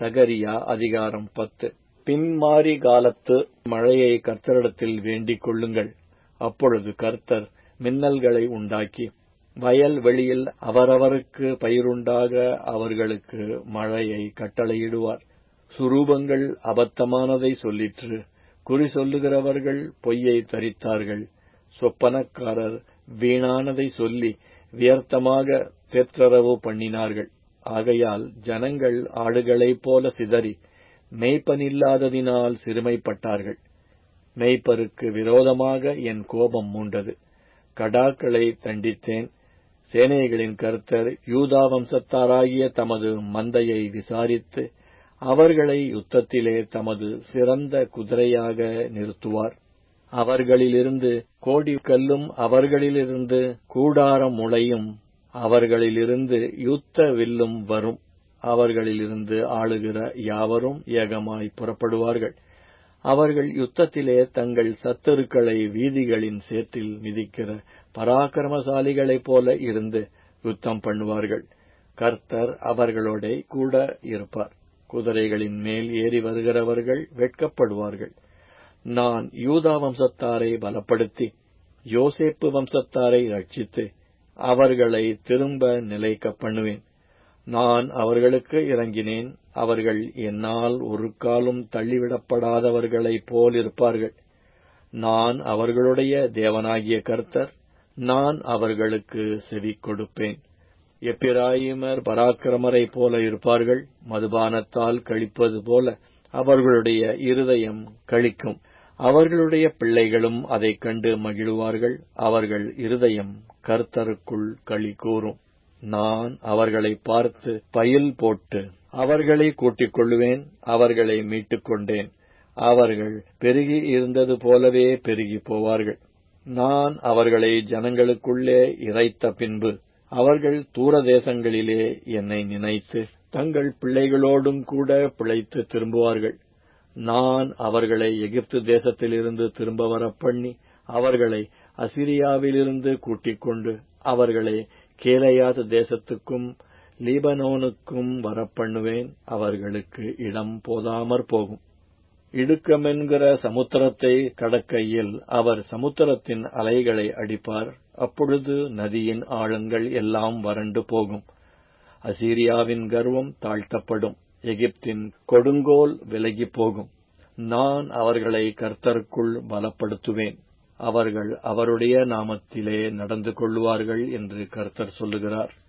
சகரியா அதிகாரம் பத்து பின்மாரி காலத்து மழையை கர்த்தரிடத்தில் வேண்டிக் கொள்ளுங்கள் அப்பொழுது கர்த்தர் மின்னல்களை உண்டாக்கி வயல் வெளியில் அவரவருக்கு பயிருண்டாக அவர்களுக்கு மழையை கட்டளையிடுவார் சுரூபங்கள் அபத்தமானதை சொல்லிற்று குறி சொல்லுகிறவர்கள் பொய்யை தரித்தார்கள் சொப்பனக்காரர் வீணானதை சொல்லி வியர்த்தமாக தேற்றரவு பண்ணினார்கள் ஆகையால் ஜனங்கள் ஆடுகளைப் போல சிதறி மேய்ப்பனில்லாததினால் சிறுமைப்பட்டார்கள் மேய்ப்பருக்கு விரோதமாக என் கோபம் மூண்டது கடாக்களை தண்டித்தேன் சேனைகளின் கர்த்தர் யூதா வம்சத்தாராகிய தமது மந்தையை விசாரித்து அவர்களை யுத்தத்திலே தமது சிறந்த குதிரையாக நிறுத்துவார் அவர்களிலிருந்து கோடிக்கல்லும் அவர்களிலிருந்து கூடார முளையும் அவர்களிலிருந்து யுத்த வில்லும் வரும் அவர்களிலிருந்து ஆளுகிற யாவரும் ஏகமாய் புறப்படுவார்கள் அவர்கள் யுத்தத்திலே தங்கள் சத்துருக்களை வீதிகளின் சேற்றில் மிதிக்கிற பராக்கிரமசாலிகளைப் போல இருந்து யுத்தம் பண்ணுவார்கள் கர்த்தர் அவர்களோட கூட இருப்பார் குதிரைகளின் மேல் ஏறி வருகிறவர்கள் வெட்கப்படுவார்கள் நான் யூதா வம்சத்தாரை பலப்படுத்தி யோசேப்பு வம்சத்தாரை ரட்சித்து அவர்களை திரும்ப நிலைக்க பண்ணுவேன் நான் அவர்களுக்கு இறங்கினேன் அவர்கள் என்னால் ஒரு காலும் தள்ளிவிடப்படாதவர்களைப் போல் இருப்பார்கள் நான் அவர்களுடைய தேவனாகிய கர்த்தர் நான் அவர்களுக்கு செவி கொடுப்பேன் எப்பிராயிமர் பராக்கிரமரைப் போல இருப்பார்கள் மதுபானத்தால் கழிப்பது போல அவர்களுடைய இருதயம் கழிக்கும் அவர்களுடைய பிள்ளைகளும் அதைக் கண்டு மகிழுவார்கள் அவர்கள் இருதயம் கர்த்தருக்குள் களி கூறும் நான் அவர்களை பார்த்து பயில் போட்டு அவர்களை கூட்டிக் கொள்ளுவேன் அவர்களை மீட்டுக் கொண்டேன் அவர்கள் பெருகி இருந்தது போலவே பெருகி போவார்கள் நான் அவர்களை ஜனங்களுக்குள்ளே இறைத்த பின்பு அவர்கள் தூர தேசங்களிலே என்னை நினைத்து தங்கள் பிள்ளைகளோடும் கூட பிழைத்து திரும்புவார்கள் நான் அவர்களை எகிப்து தேசத்திலிருந்து திரும்ப வரப்பண்ணி அவர்களை அசிரியாவிலிருந்து கூட்டிக் கொண்டு அவர்களை கேலையாத் தேசத்துக்கும் லீபனோனுக்கும் வரப்பண்ணுவேன் அவர்களுக்கு இடம் போதாமற் போகும் இடுக்கமென்கிற சமுத்திரத்தை கடக்கையில் அவர் சமுத்திரத்தின் அலைகளை அடிப்பார் அப்பொழுது நதியின் ஆழங்கள் எல்லாம் வறண்டு போகும் அசீரியாவின் கர்வம் தாழ்த்தப்படும் எகிப்தின் கொடுங்கோல் விலகிப் போகும் நான் அவர்களை கர்த்தருக்குள் பலப்படுத்துவேன் அவர்கள் அவருடைய நாமத்திலே நடந்து கொள்வார்கள் என்று கர்த்தர் சொல்லுகிறார்